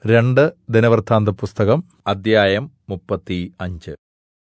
രണ്ട് ദിനവൃത്താന്തപുസ്തകം അദ്ധ്യായം മുപ്പത്തി അഞ്ച്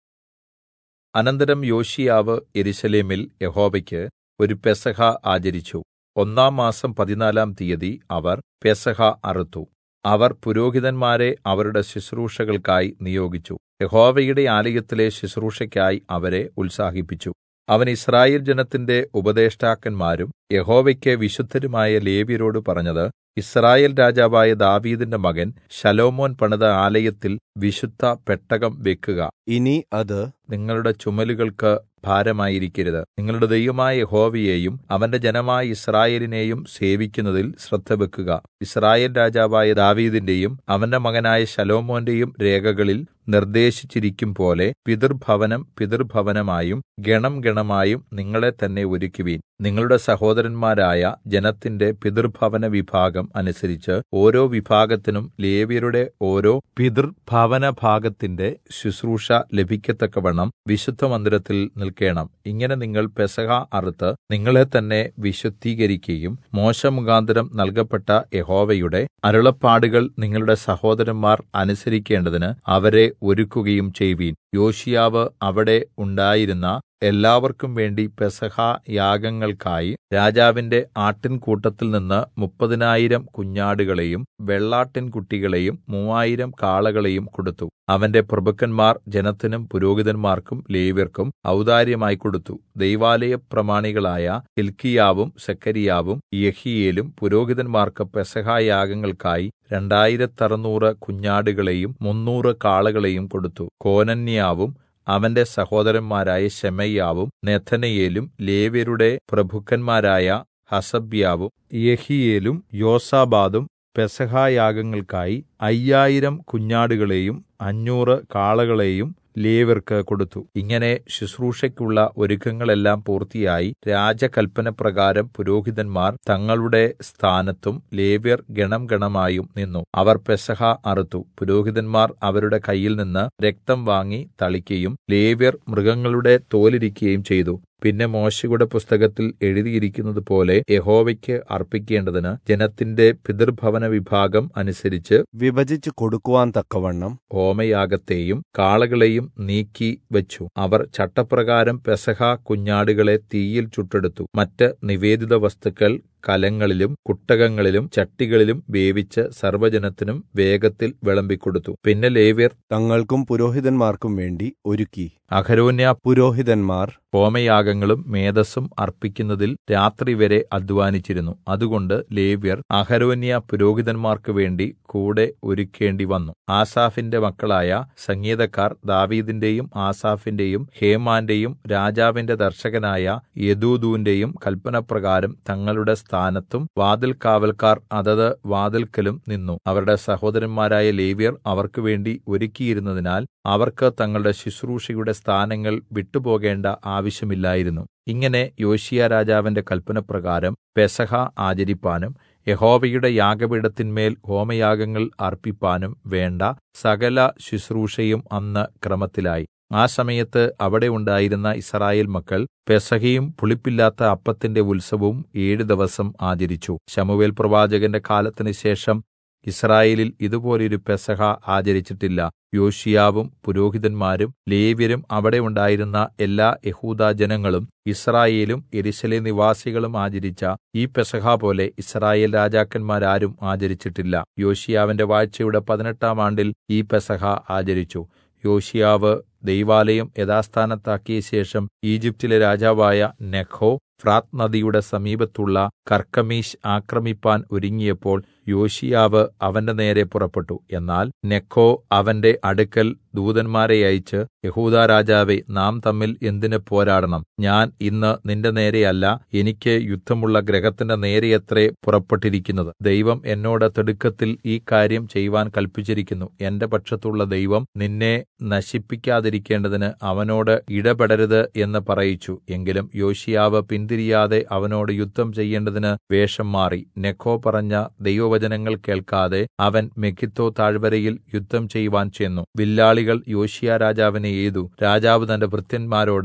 അനന്തരം യോശീയാവ് യെരൂശലേമിൽ യഹോവയ്ക്ക് ഒരു പെസഹ ആചരിച്ചു ഒന്നാം മാസം പതിനാലാം തീയതി അവർ പെസഹ അറുത്തു അവർ പുരോഹിതന്മാരെ അവരുടെ ശുശ്രൂഷകൾക്കായി നിയോഗിച്ചു യഹോവയുടെ ആലയത്തിലെ ശുശ്രൂഷയ്ക്കായി അവരെ ഉത്സാഹിപ്പിച്ചു അവൻ യിസ്രായേൽ ജനത്തിന്റെ ഉപദേഷ്ടാക്കന്മാരും യഹോവയ്ക്ക് വിശുദ്ധരുമായ ലേവ്യരോട് പറഞ്ഞത് യിസ്രായേൽ രാജാവായ ദാവീദിന്റെ മകൻ ശലോമോൻ പണിത ആലയത്തിൽ വിശുദ്ധ പെട്ടകം വെക്കുക ഇനി അത് നിങ്ങളുടെ ചുമലുകൾക്ക് ഭാരമായിരിക്കരുത് നിങ്ങളുടെ ദൈവമായ യഹോവയെയും അവന്റെ ജനമായ യിസ്രായേലിനെയും സേവിക്കുന്നതിൽ ശ്രദ്ധവെക്കുക യിസ്രായേൽ രാജാവായ ദാവീദിന്റെയും അവന്റെ മകനായ ശലോമോന്റെയും രേഖകളിൽ നിർദ്ദേശിച്ചിരിക്കും പോലെ പിതൃഭവനം പിതൃഭവനമായും ഗണം ഗണമായും നിങ്ങളെ തന്നെ ഒരുക്കുവിൻ നിങ്ങളുടെ സഹോദരന്മാരായ ജനത്തിന്റെ പിതൃഭവന വിഭാഗം അനുസരിച്ച് ഓരോ വിഭാഗത്തിനും ലേവ്യരുടെ ഓരോ പിതൃഭവന ഭാഗത്തിന്റെ ശുശ്രൂഷ ലഭിക്കത്തക്കവണ്ണം വിശുദ്ധമന്ദിരത്തിൽ നിൽക്കേണം ഇങ്ങനെ നിങ്ങൾ പെസഹ അറുത്ത് നിങ്ങളെ തന്നെ വിശുദ്ധീകരിക്കുകയും മോശമുഖാന്തരം നൽകപ്പെട്ട യഹോവയുടെ അരുളപ്പാടുകൾ നിങ്ങളുടെ സഹോദരന്മാർ അനുസരിക്കേണ്ടതിന് അവരെ ഒരുക്കുകയും ചെയ്വീൻ യോശിയാവ് അവിടെ ഉണ്ടായിരുന്ന എല്ലാവർക്കും വേണ്ടി പെസഹ യാഗങ്ങൾക്കായി രാജാവിന്റെ ആട്ടിൻകൂട്ടത്തിൽ നിന്ന് മുപ്പതിനായിരം കുഞ്ഞാടുകളെയും വെള്ളാട്ടിൻകുട്ടികളെയും മൂവായിരം കാളകളെയും കൊടുത്തു അവന്റെ പ്രഭുക്കന്മാർ ജനത്തിനും പുരോഹിതന്മാർക്കും ലേവ്യർക്കും ഔദാര്യമായി കൊടുത്തു ദൈവാലയ പ്രമാണികളായ ഹിൽക്കിയാവും സെക്കരിയാവും യഹിയേലും പുരോഹിതന്മാർക്ക് പെസഹ യാഗങ്ങൾക്കായി രണ്ടായിരത്തറുനൂറ് കുഞ്ഞാടുകളെയും മുന്നൂറ് കാളകളെയും കൊടുത്തു കോനന്യാവും അവന്റെ സഹോദരന്മാരായ ശെമയ്യാവും നെഥനയേലും ലേവ്യരുടെ പ്രഭുക്കന്മാരായ ഹസബ്യാവും യഹിയേലും യോസാബാദും പെസഹായാഗങ്ങൾക്കായി അയ്യായിരം കുഞ്ഞാടുകളെയും അഞ്ഞൂറ് കാളകളെയും ലേവ്യർക്ക് കൊടുത്തു ഇങ്ങനെ ശുശ്രൂഷയ്ക്കുള്ള ഒരുക്കങ്ങളെല്ലാം പൂർത്തിയായി രാജകൽപ്പനപ്രകാരം പുരോഹിതന്മാർ തങ്ങളുടെ സ്ഥാനത്തും ലേവ്യർ ഗണം ഗണമായും നിന്നു അവർ പെസഹ അറുത്തു പുരോഹിതന്മാർ അവരുടെ കയ്യിൽ നിന്ന് രക്തം വാങ്ങി തളിക്കയും ലേവ്യർ മൃഗങ്ങളുടെ തോലിരിക്കുകയും ചെയ്തു പിന്നെ മോശയുടെ പുസ്തകത്തിൽ എഴുതിയിരിക്കുന്നത് പോലെ യഹോവയ്ക്ക് അർപ്പിക്കേണ്ടതിന് ജനത്തിന്റെ പിതൃഭവന വിഭാഗം അനുസരിച്ച് വിഭജിച്ചു കൊടുക്കുവാൻ തക്കവണ്ണം ഹോമയാഗത്തെയും കാളകളെയും നീക്കി വെച്ചു അവർ ചട്ടപ്രകാരം പെസഹ കുഞ്ഞാടുകളെ തീയിൽ ചുട്ടെടുത്തു മറ്റ് നിവേദിത വസ്തുക്കൾ കലങ്ങളിലും കുട്ടകങ്ങളിലും ചട്ടികളിലും വേവിച്ച് സർവ്വജനത്തിനും വേഗത്തിൽ വിളമ്പിക്കൊടുത്തു പിന്നെ ലേവ്യർ തങ്ങൾക്കും പുരോഹിതന്മാർക്കും വേണ്ടി ഒരുക്കി അഹരോന്യ പുരോഹിതന്മാർ ഹോമയാഗങ്ങളും മേധസ്സും അർപ്പിക്കുന്നതിൽ രാത്രിവരെ അധ്വാനിച്ചിരുന്നു അതുകൊണ്ട് ലേവ്യർ അഹരോന്യ പുരോഹിതന്മാർക്ക് വേണ്ടി കൂടെ ഒരുക്കേണ്ടി വന്നു ആസാഫിന്റെ മക്കളായ സംഗീതക്കാർ ദാവീദിന്റെയും ആസാഫിന്റെയും ഹേമാന്റെയും രാജാവിന്റെ ദർശകനായ യദൂദൂന്റെയും കൽപ്പനപ്രകാരം തങ്ങളുടെ സ്ഥാനത്തും വാതിൽ കാവൽക്കാർ അതത് വാതിൽക്കലും നിന്നു അവരുടെ സഹോദരന്മാരായ ലേവ്യർ അവർക്ക് വേണ്ടി ഒരുക്കിയിരുന്നതിനാൽ അവർക്ക് തങ്ങളുടെ ശുശ്രൂഷയുടെ സ്ഥാനങ്ങൾ വിട്ടുപോകേണ്ട ആവശ്യമില്ലായിരുന്നു ഇങ്ങനെ യോശിയ രാജാവിന്റെ കൽപ്പനപ്രകാരം പെസഹ ആചരിപ്പാനും യഹോവയുടെ യാഗപീഠത്തിന്മേൽ ഹോമയാഗങ്ങൾ അർപ്പിപ്പാനും വേണ്ട സകല ശുശ്രൂഷയും അന്ന് ക്രമത്തിലായി ആ സമയത്ത് അവിടെ ഉണ്ടായിരുന്ന ഇസ്രായേൽ മക്കൾ പെസഹയും പുളിപ്പില്ലാത്ത അപ്പത്തിന്റെ ഉത്സവവും ഏഴ് ദിവസം ആചരിച്ചു ശമുവേൽ പ്രവാചകന്റെ കാലത്തിന് ശേഷം ഇസ്രായേലിൽ ഇതുപോലൊരു പെസഹ ആചരിച്ചിട്ടില്ല യോശിയാവും പുരോഹിതന്മാരും ലേവ്യരും അവിടെ ഉണ്ടായിരുന്ന എല്ലാ യഹൂദാ ജനങ്ങളും ഇസ്രായേലും യെരൂശലേം നിവാസികളും ആചരിച്ച ഈ പെസഹ പോലെ ഇസ്രായേൽ രാജാക്കന്മാരാരും ആചരിച്ചിട്ടില്ല യോശിയാവിന്റെ വാഴ്ചയുടെ പതിനെട്ടാം ആണ്ടിൽ ഈ പെസഹ ആചരിച്ചു യോശിയാവ് ദൈവാലയം യഥാസ്ഥാനത്താക്കിയ ശേഷം ഈജിപ്റ്റിലെ രാജാവായ നെഖോ ഫ്രാത്ത് നദിയുടെ സമീപത്തുള്ള കർക്കമീശ് ആക്രമിപ്പാൻ ഒരുങ്ങിയപ്പോൾ യോശിയാവ് അവന്റെ നേരെ പുറപ്പെട്ടു എന്നാൽ നെഖോ അവന്റെ അടുക്കൽ ദൂതന്മാരെ അയച്ച് യഹൂദാ രാജാവേ നാം തമ്മിൽ എന്തിന് പോരാടണം ഞാൻ ഇന്ന് നിന്റെ നേരെയല്ല എനിക്ക് യുദ്ധമുള്ള ഗ്രഹത്തിന്റെ നേരെയത്രേ പുറപ്പെട്ടിരിക്കുന്നത് ദൈവം എന്നോട് തിടുക്കത്തിൽ ഈ കാര്യം ചെയ്യുവാൻ കൽപ്പിച്ചിരിക്കുന്നു എന്റെ പക്ഷത്തുള്ള ദൈവം നിന്നെ നശിപ്പിക്കാതിരിക്കേണ്ടതിന് അവനോട് ഇടപെടരുത് എന്ന് പറയിച്ചു എങ്കിലും യോശിയാവ് പിന്തിരിയാതെ അവനോട് യുദ്ധം ചെയ്യേണ്ടതിന് വേഷം മാറി നെഖോ പറഞ്ഞ ദൈവവചനങ്ങൾ കേൾക്കാതെ അവൻ മെഗിദ്ദോ താഴ്വരയിൽ യുദ്ധം ചെയ്യുവാൻ ചെന്നു വില്ലാളികൾ യോശിയാ രാജാവിനെ എയ്തു രാജാവ് തന്റെ ഭൃത്യന്മാരോട്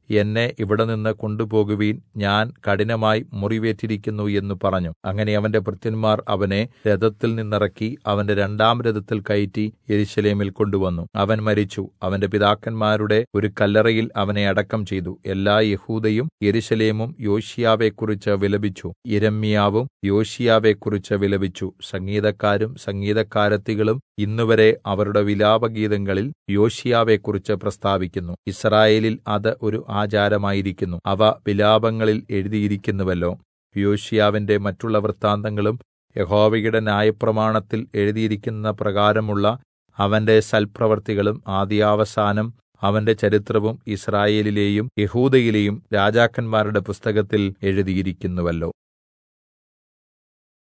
എന്നെ ഇവിടെ നിന്ന് കൊണ്ടുപോകുവിൻ ഞാൻ കഠിനമായി മുറിവേറ്റിരിക്കുന്നു എന്ന് പറഞ്ഞു അങ്ങനെ അവന്റെ ഭൃത്യന്മാർ അവനെ രഥത്തിൽ നിന്നിറക്കി അവന്റെ രണ്ടാം രഥത്തിൽ കയറ്റി യെരൂശലേമിൽ കൊണ്ടുവന്നു അവൻ മരിച്ചു അവന്റെ പിതാക്കന്മാരുടെ ഒരു കല്ലറയിൽ അവനെ അടക്കം ചെയ്തു എല്ലാ യഹൂദയും യെരൂശലേമും യോശിയാവെക്കുറിച്ച് വിലപിച്ചു യിരെമ്യാവും യോശിയാവെക്കുറിച്ച് വിലപിച്ചു സംഗീതക്കാരും സംഗീതക്കാരത്തികളും ഇന്നുവരെ അവരുടെ വിലാപഗീതങ്ങളിൽ യോശിയാവെക്കുറിച്ച് പ്രസ്താവിക്കുന്നു യിസ്രായേലിൽ അത് ഒരു ആചാരമായിരിക്കുന്നു അവ വിലാപങ്ങളിൽ എഴുതിയിരിക്കുന്നുവല്ലോ യോശിയാവിന്റെ മറ്റുള്ള വൃത്താന്തങ്ങളും യഹോവയുടെ ന്യായപ്രമാണത്തിൽ എഴുതിയിരിക്കുന്ന പ്രകാരമുള്ള അവന്റെ സൽപ്രവൃത്തികളും ആദ്യാവസാനം അവന്റെ ചരിത്രവും യിസ്രായേലിലെയും യെഹൂദയിലെയും രാജാക്കന്മാരുടെ പുസ്തകത്തിൽ എഴുതിയിരിക്കുന്നുവല്ലോ